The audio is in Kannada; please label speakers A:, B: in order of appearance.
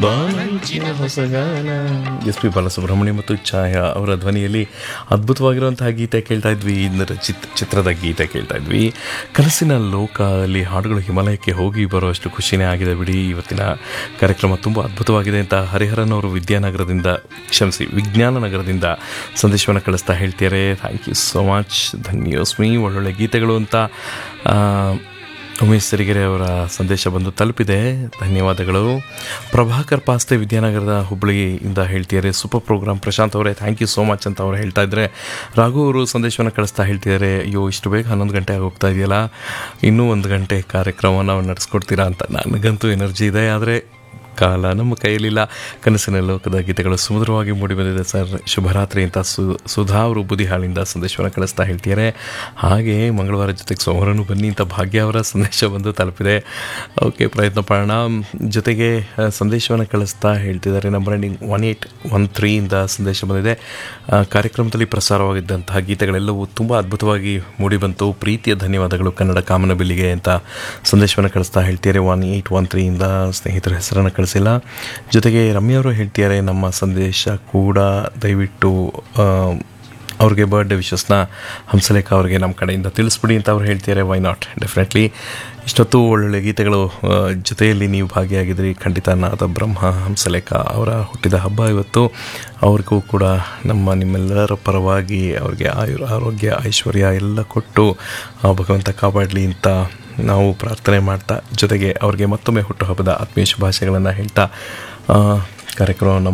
A: ಬಾಲಂಚಿನ ಹೊಸಗಾನ ಎಸ್ ಪಿ ಬಾಲಸುಬ್ರಹ್ಮಣ್ಯ ಮತ್ತು ಛಾಯಾ ಅವರ ಧ್ವನಿಯಲ್ಲಿ ಅದ್ಭುತವಾಗಿರುವಂತಹ ಗೀತೆ ಕೇಳ್ತಾ ಇದ್ವಿ ಇಂದ್ರ ಚಿತ್ ಚಿತ್ರದ ಗೀತೆ ಕೇಳ್ತಾ ಇದ್ವಿ ಕನಸಿನ ಲೋಕ ಅಲ್ಲಿ ಹಾಡುಗಳು ಹಿಮಾಲಯಕ್ಕೆ ಹೋಗಿ ಬರುವಷ್ಟು ಖುಷಿನೇ ಆಗಿದೆ ಬಿಡಿ ಇವತ್ತಿನ ಕಾರ್ಯಕ್ರಮ ತುಂಬ ಅದ್ಭುತವಾಗಿದೆ ಅಂತ ಹರಿಹರನ್ ಅವರು ವಿದ್ಯಾನಗರದಿಂದ ಕ್ಷಮಿಸಿ ವಿಜ್ಞಾನ ನಗರದಿಂದ ಸಂದೇಶವನ್ನು ಕಳಿಸ್ತಾ ಹೇಳ್ತಾರೆ ಥ್ಯಾಂಕ್ ಯು ಸೋ ಮಚ್ ಧನ್ಯೋಸ್ಮಿ ಒಳ್ಳೊಳ್ಳೆ ಗೀತೆಗಳು ಅಂತ ಆ, ಉಮೇಶ್ ಸಿರಿಗೆರೆ ಅವರ ಸಂದೇಶ ಬಂದು ತಲುಪಿದೆ ಧನ್ಯವಾದಗಳು ಪ್ರಭಾಕರ್ ಪಾಸ್ತೆ ವಿದ್ಯಾನಗರದ ಹುಬ್ಬಳ್ಳಿಯಿಂದ ಹೇಳ್ತಿದ್ದಾರೆ ಸೂಪರ್ ಪ್ರೋಗ್ರಾಮ್ ಪ್ರಶಾಂತ್ ಅವರೇ ಥ್ಯಾಂಕ್ ಯು ಸೋ ಮಚ್ ಅಂತ ಅವ್ರು ಹೇಳ್ತಾ ಇದ್ದಾರೆ ರಾಘು ಅವರು ಸಂದೇಶವನ್ನು ಕಳಿಸ್ತಾ ಹೇಳ್ತಿದ್ದಾರೆ ಅಯ್ಯೋ ಇಷ್ಟು ಬೇಗ ಹನ್ನೊಂದು ಗಂಟೆ ಆಗಿ ಹೋಗ್ತಾ ಇದೆಯಲ್ಲ ಇನ್ನೂ ಒಂದು ಗಂಟೆ ಕಾರ್ಯಕ್ರಮವನ್ನು ನಡೆಸ್ಕೊಡ್ತೀರಾ ಅಂತ ನನಗಂತೂ ಎನರ್ಜಿ ಇದೆ ಆದರೆ ಕಾಲ ನಮ್ಮ ಕೈಯಲ್ಲಿಲ್ಲ ಕನಸಿನ ಲೋಕದ ಗೀತೆಗಳು ಸುಮಧುರವಾಗಿ ಮೂಡಿಬಂದಿದೆ ಸರ್ ಶುಭರಾತ್ರಿ ಅಂತ ಸು ಸುಧಾ ಅವರು ಬುದಿಹಾಳಿಂದ ಸಂದೇಶವನ್ನು ಕಳಿಸ್ತಾ ಹೇಳ್ತಿದ್ದಾರೆ ಹಾಗೆ ಮಂಗಳವಾರ ಜೊತೆಗೆ ಸೋಮವಾರನೂ ಬನ್ನಿ ಅಂತ ಭಾಗ್ಯ ಅವರ ಸಂದೇಶ ಬಂದು ತಲುಪಿದೆ ಓಕೆ ಪ್ರಯತ್ನ ಪಡೋಣ ಜೊತೆಗೆ ಆ, ಸಂದೇಶವನ್ನು ಕಳಿಸ್ತಾ ಹೇಳ್ತಿದ್ದಾರೆ number ending one eight one ತ್ರೀಯಿಂದ ಸಂದೇಶ ಬಂದಿದೆ ಆ, ಕಾರ್ಯಕ್ರಮದಲ್ಲಿ ಪ್ರಸಾರವಾಗಿದ್ದಂತಹ ಗೀತೆಗಳೆಲ್ಲವೂ ತುಂಬ ಅದ್ಭುತವಾಗಿ ಮೂಡಿಬಂತು ಪ್ರೀತಿಯ ಧನ್ಯವಾದಗಳು ಕನ್ನಡ ಕಾಮನ ಬಿಲ್ಲಿಗೆ ಅಂತ ಸಂದೇಶವನ್ನು ಕಳಿಸ್ತಾ ಹೇಳ್ತಿದ್ದಾರೆ ಒನ್ ಏಯ್ಟ್ ಒನ್ ತ್ರೀಯಿಂದ ಸ್ನೇಹಿತರ ಹೆಸರನ್ನು ಕಳಿಸಿಲ್ಲ ಜೊತೆಗೆ ರಮ್ಯ ಅವರು ಹೇಳ್ತಿದ್ದಾರೆ ನಮ್ಮ ಸಂದೇಶ ಕೂಡ ದಯವಿಟ್ಟು ಆ, ಅವ್ರಿಗೆ ಬರ್ಡೇ ವಿಶಸ್ನ ಹಂಸಲೇಖ ಅವರಿಗೆ ನಮ್ಮ ಕಡೆಯಿಂದ ತಿಳಿಸ್ಬಿಡಿ ಅಂತ ಅವ್ರು ಹೇಳ್ತಿದ್ದಾರೆ ವೈ ನಾಟ್ ಡೆಫಿನೆಟ್ಲಿ ಇಷ್ಟೊತ್ತು ಒಳ್ಳೊಳ್ಳೆ ಗೀತೆಗಳು ಆ, ಜೊತೆಯಲ್ಲಿ ನೀವು ಭಾಗಿಯಾಗಿದ್ರಿ ಖಂಡಿತ ನಾದ ಬ್ರಹ್ಮ ಹಂಸಲೇಖ ಅವರ ಹುಟ್ಟಿದ ಹಬ್ಬ ಇವತ್ತು ಅವ್ರಿಗೂ ಕೂಡ ನಮ್ಮ ನಿಮ್ಮೆಲ್ಲರ ಪರವಾಗಿ ಅವ್ರಿಗೆ ಆಯುರ್ ಆರೋಗ್ಯ ಐಶ್ವರ್ಯ ಎಲ್ಲ ಕೊಟ್ಟು ಆ ಭಗವಂತ ಕಾಪಾಡಲಿ ಅಂತ ನಾವು ಪ್ರಾರ್ಥನೆ ಮಾಡ್ತಾ ಜೊತೆಗೆ ಅವ್ರಿಗೆ ಮತ್ತೊಮ್ಮೆ ಹುಟ್ಟುಹಬ್ಬದ ಆತ್ಮೀಯ ಶುಭಾಶಯಗಳನ್ನು ಹೇಳ್ತಾ ಆ, ಕಾರ್ಯಕ್ರಮವನ್ನು